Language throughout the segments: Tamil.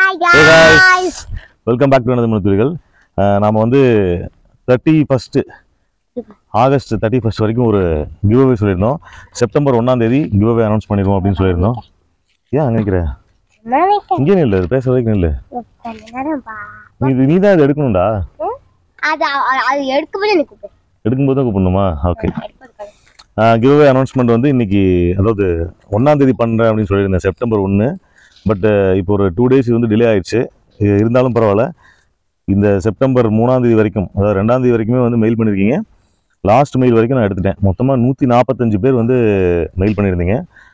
Hi Hey guys. Guys welcome back to எனது மனுத்துளிகள் நாம் வந்து thirty first August thirty first வரைக்கும் ஒரு கிவ் அவே சொல்லியிருந்தோம் செப்டம்பர் ஒன்றாம் தேதி கிவ் அவே அனௌன்ஸ் பண்ணிடுவோம் அப்படின்னு சொல்லியிருந்தோம் ஏன் அங்கே நிற்கிற மணிக்கு இங்கே நில்லு இது பேசுற வரைக்கும் நில்லு கொஞ்ச நேரம் பா நீ இது நீ தான் இது எடுக்கணும்டா அது அது- அது எடுக்கும்போது எனக்கு கூப்பிடு. எடுக்கும்போது தான் கூப்பிடணுமா ஓகே எடுக்கும்போது கிவ் அவே அனௌன்ஸ்மெண்ட் வந்து இன்னைக்கு அதாவது ஒன்றாம் தேதி பண்ணுறேன் அப்படின்னு சொல்லியிருந்தேன் செப்டம்பர் ஒன்று பட் இப்போ ஒரு டூ டேஸ் வந்து டிலே ஆயிடுச்சு இ- இருந்தாலும் பரவாயில்ல இந்த செப்டம்பர் மூணாம் தேதி வரைக்கும் அதாவது ரெண்டாம் தேதி வரைக்குமே வந்து மெயில் பண்ணியிருக்கீங்க லாஸ்ட் மெயில் வரைக்கும் நான் எடுத்துட்டேன் மொத்தமாக நூற்றி நாற்பத்தஞ்சு பேர் வந்து மெயில் பண்ணியிருந்தீங்க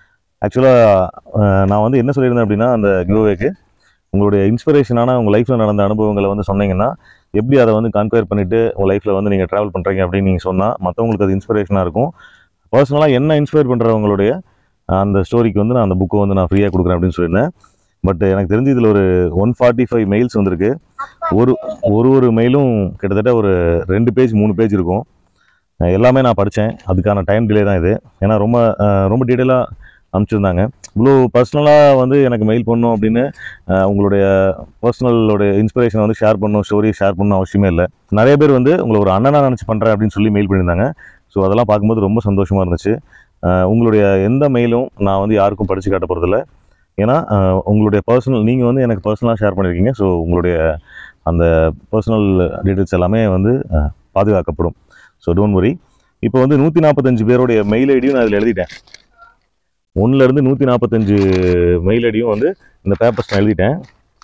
ஆக்சுவலாக நான் வந்து என்ன சொல்லியிருந்தேன் அப்படின்னா அந்த கிவ்அவேக்கு உங்களுடைய இன்ஸ்பிரேஷனான உங்கள் லைஃப்பில் நடந்த அனுபவங்களை வந்து சொன்னீங்கன்னா எப்படி அதை வந்து கான்கொயர் பண்ணிவிட்டு உங்கள் லைஃப்பில் வந்து நீங்கள் ட்ராவல் பண்ணுறீங்க அப்படின்னு நீங்கள் சொன்னால் மற்றவங்களுக்கு அது இன்ஸ்பிரேஷனாக இருக்கும் பர்சனலாக என்ன இன்ஸ்பயர் பண்ணுறவங்களுடைய அந்த ஸ்டோரிக்கு வந்து நான் அந்த புக்கை வந்து நான் ஃப்ரீயாக கொடுக்குறேன் அப்படின்னு சொல்லியிருந்தேன் பட் எனக்கு தெரிஞ்சு இதில் ஒரு ஒன் ஃபார்ட்டி ஃபைவ் மெயில்ஸ் வந்திருக்கு ஒரு ஒரு ஒரு மெயிலும் கிட்டத்தட்ட ஒரு ரெண்டு பேஜ் மூணு பேஜ் இருக்கும் அஹ் எல்லாமே நான் படித்தேன் அதுக்கான டைம் டிலே தான் இது ஏன்னா ரொம்ப அஹ் ரொம்ப டீட்டெயிலாக அனுப்பிச்சிருந்தாங்க இவ்வளோ பர்சனலாக வந்து எனக்கு மெயில் பண்ணணும் அப்படின்னு அஹ் உங்களுடைய பர்சனலோட இன்ஸ்பிரேஷனை வந்து ஷேர் பண்ணணும் ஸ்டோரி ஷேர் பண்ணணும் அவசியமே இல்லை நிறைய பேர் வந்து உங்களை ஒரு அண்ணனாக நினச்சி பண்ணுறேன் அப்படின்னு சொல்லி மெயில் பண்ணியிருந்தாங்க ஸோ அதெல்லாம் பார்க்கும்போது ரொம்ப சந்தோஷமாக இருந்துச்சு அஹ் உங்களுடைய எந்த மெயிலும் நான் வந்து யாருக்கும் படித்து காட்ட போகிறதில்ல ஏன்னா அஹ் உங்களுடைய பர்சனல் நீங்கள் வந்து எனக்கு பர்சனலாக ஷேர் பண்ணியிருக்கீங்க ஸோ உங்களுடைய அந்த பர்சனல் டீட்டெயில்ஸ் எல்லாமே வந்து அஹ், பாதுகாக்கப்படும் ஸோ டோன்ட் வரி இப்போ வந்து நூற்றி நாற்பத்தஞ்சு பேருடைய மெயில் ஐடியும் நான் இதில் எழுதிட்டேன் ஒன்றுலேருந்து நூற்றி நாற்பத்தஞ்சு மெயில் ஐடியும் வந்து இந்த பேப்பர்ஸ் நான் எழுதிட்டேன்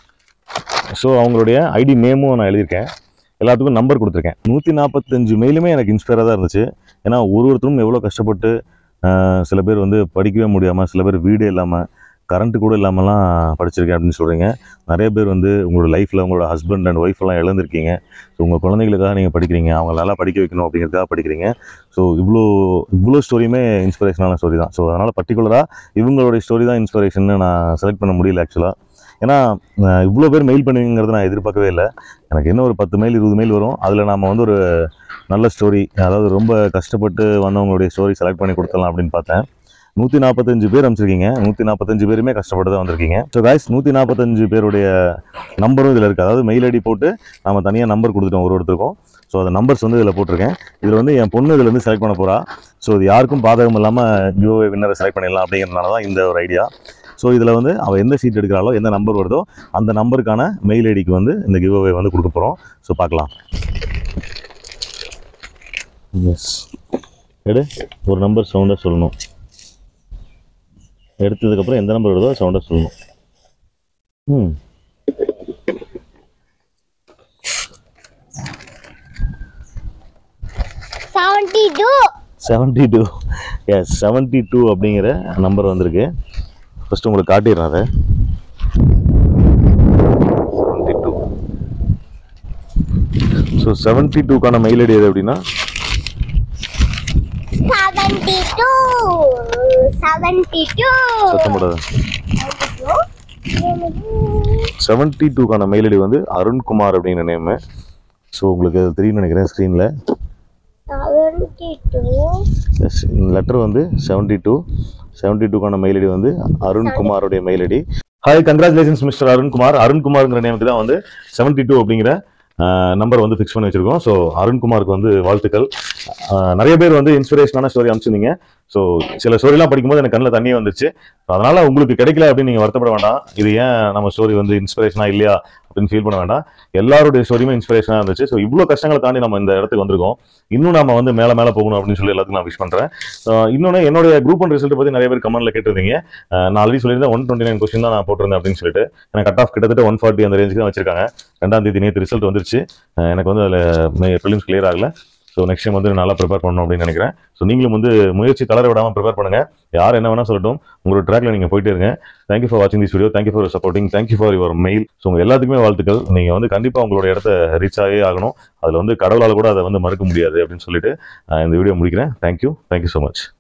ஸோ அவங்களுடைய ஐடி நேமும் நான் எழுதியிருக்கேன் எல்லாத்துக்கும் நம்பர் கொடுத்துருக்கேன் நூற்றி நாற்பத்தஞ்சு மெயிலுமே எனக்கு இன்ஸ்பயராக தான் இருந்துச்சு ஏன்னா ஒரு ஒருத்தரும் எவ்வளோ கஷ்டப்பட்டு ஆஹ், சில பேர் வந்து படிக்கவே முடியாமல் சில பேர் வீடு இல்லாமல் கரண்ட்டு கூட இல்லாமலாம் படிச்சிருக்கேன் அப்படின்னு சொல்கிறீங்க நிறைய பேர் வந்து உங்களோட லைஃப்பில் உங்களோட ஹஸ்பண்ட் அண்ட் ஒய்ஃப் எல்லாம் இழந்திருக்கீங்க ஸோ உங்கள் குழந்தைகளுக்காக நீங்கள் படிக்கிறீங்க அவங்க நல்லா படிக்க வைக்கணும் அப்படிங்கிறதுக்காக படிக்கிறீங்க ஸோ இவ்வளோ இவ்வளோ ஸ்டோரியுமே இன்ஸ்பிரேஷனான ஸ்டோரி தான் ஸோ அதனால் பர்டிகுலராக இவங்களுடைய ஸ்டோரி தான் இன்ஸ்பிரேஷன் நான் செலக்ட் பண்ண முடியல ஆக்சுவலாக ஏன்னா அஹ், இவ்வளோ பேர் மெயில் பண்ணுவீங்கிறத நான் எதிர்பார்க்கவே இல்லை எனக்கு என்ன ஒரு பத்து மெயில் இருபது மெயில் வரும் அதில் நாம் வந்து ஒரு நல்ல ஸ்டோரி அதாவது ரொம்ப கஷ்டப்பட்டு வந்தவங்களுடைய ஸ்டோரி செலக்ட் பண்ணி கொடுத்துடலாம் அப்படின்னு பார்த்தேன் நூற்றி நாற்பத்தஞ்சு பேர் அமைச்சிருக்கீங்க நூற்றி நாற்பத்தஞ்சு பேருமே கஷ்டப்பட்டு தான் வந்திருக்கீங்க ஸோ காய்ஸ் நூற்றி நாற்பத்தஞ்சு பேருடைய நம்பரும் இதில் இருக்குது அதாவது மெயில் ஐடி போட்டு நம்ம தனியாக நம்பர் கொடுத்துட்டோம் ஒரு ஒருத்தருக்கும் ஸோ அந்த நம்பர்ஸ் வந்து இதில் போட்டிருக்கேன் இதில் வந்து என் பொண்ணு இதில் வந்து செலக்ட் பண்ண போகிறா ஸோ இது யாருக்கும் பாதகம் இல்லாமல் கிவ்அவே வின்னரை செலக்ட் பண்ணிடலாம் அப்படிங்கிறதுனால தான் இந்த ஒரு ஐடியா ஸோ இதில் வந்து அவள் எந்த சீட் எடுக்கிறாளோ எந்த நம்பர் வருதோ அந்த நம்பருக்கான மெயில் ஐடிக்கு வந்து இந்த கிவ்அவே வந்து கொடுக்க போகிறோம் ஸோ பார்க்கலாம் எஸ் எடு ஒரு நம்பர் சவுண்டாக சொல்லணும் எடுத்ததுக்கப்புறம் எந்த நம்பர் வருதோ சவுண்டாக சொல்லணும் ம் seventy two seventy two S seventy two அப்படிங்கிற நம்பர் வந்திருக்கு ஃபஸ்ட்டு உங்களுக்கு காட்டிடுறேன் அதை செவன்ட்டி டூ ஸோ செவன்ட்டி டூக்கான மெயில் ஐடி எது அப்படின்னா செவன்டி டூ செவன்டி டூ சத்தம் போடாத செவன்ட்டி டூக்கான மெயில் ஐடி வந்து அருண்குமார் அப்படிங்கிற நேமு ஸோ உங்களுக்கு அது தெரியும்னு நினைக்கிறேன் ஸ்க்ரீனில் செவன்டி டூ எஸ் இந்த லெட்டர் வந்து செவன்ட்டி டூ செவன்ட்டி டூக்கான மெயில் ஐடி வந்து அருண்குமாரோடைய mail ID hi congratulations mister Arunkumar அருண்குமார்ங்கிற நேமுக்கு தான் வந்து செவன்ட்டி டூ அப்படிங்கிற நம்பர் வந்து ஃபிக்ஸ் பண்ணி வச்சிருக்கோம் ஸோ அருண்குமாருக்கு வந்து வாழ்த்துக்கள் ஆஹ் நிறைய பேர் வந்து இன்ஸ்பிரேஷனான ஸ்டோரி அனுப்பிச்சிருந்தீங்க ஸோ சில ஸ்டோரிலாம் படிக்கும்போது எனக்கு கண்ணில் தண்ணி வந்துச்சு So, அதனால உங்களுக்கு கிடைக்கல அப்படின்னு நீங்கள் வருத்தப்பட வேண்டாம் இது ஏன் நம்ம ஸ்டோரி வந்து இன்ஸ்பிரேஷனாக இல்லையா அப்படின்னு ஃபீல் பண்ண வேண்டாம் எல்லாருடைய ஸ்டோரியுமே இன்ஸ்பிரேஷனாக இருந்துச்சு ஸோ இவ்வளோ கஷ்டங்களை தாண்டி நம்ம இந்த இடத்துக்கு வந்திருக்கோம் இன்னும் நம்ம வந்து மேலே மேலே போகணும் அப்படின்னு சொல்லி எல்லாத்துக்கும் நான் விஷ் பண்ணுறேன் இன்னொன்று என்னுடைய குரூப் அண்ட் ரிசல்ட் பற்றி நிறைய பேர் கமெண்ட்ல கேட்டிருந்தீங்க அஹ் நான் ஆல்ரெடி சொல்லியிருந்தேன் ஒன் டுவெண்ட்டி நைன் கொஸ்டின் தான் நான் போட்டிருந்தேன் அப்படின்னு சொல்லிட்டு எனக்கு கட் ஆஃப் கிட்டத்தட்ட ஒன் ஃபார்ட்டி அந்த ரேஞ்சுக்கு தான் வச்சிருக்காங்க ரெண்டாம் தேதி நேற்று ரிசல்ட் வந்துருச்சு அஹ் எனக்கு வந்து அதில் ப்ரிலிம்ஸ் கிளியர் ஆகல ஸோ நெக்ஸ்ட் டைம் வந்து நல்லா ப்ரிப்பேர் பண்ணணும் அப்படின்னு நினைக்கிறேன் ஸோ நீங்களும் வந்து முயற்சி தளர விடாமல் ப்ரிப்பேர் பண்ணுங்க யார் என்ன வேணா சொல்லட்டும் உங்களோட ட்ராக்ல நீங்கள் போயிட்டே இருங்க தேங்க்யூ ஃபார் வாட்சிங் this video thank you for supporting thank you for your mail so உங்கள் எல்லாத்துக்குமே வாழ்த்துக்கள் நீங்கள் வந்து கண்டிப்பாக உங்களோட இடத்த ரீச் ஆகவே ஆகணும் அதில் வந்து கடவுளால் கூட அதை வந்து மறுக்க முடியாது அப்படின்னு சொல்லிட்டு அஹ் இந்த வீடியோ முடிக்கிறேன் தேங்க்யூ தேங்க்யூ ஸோ மச்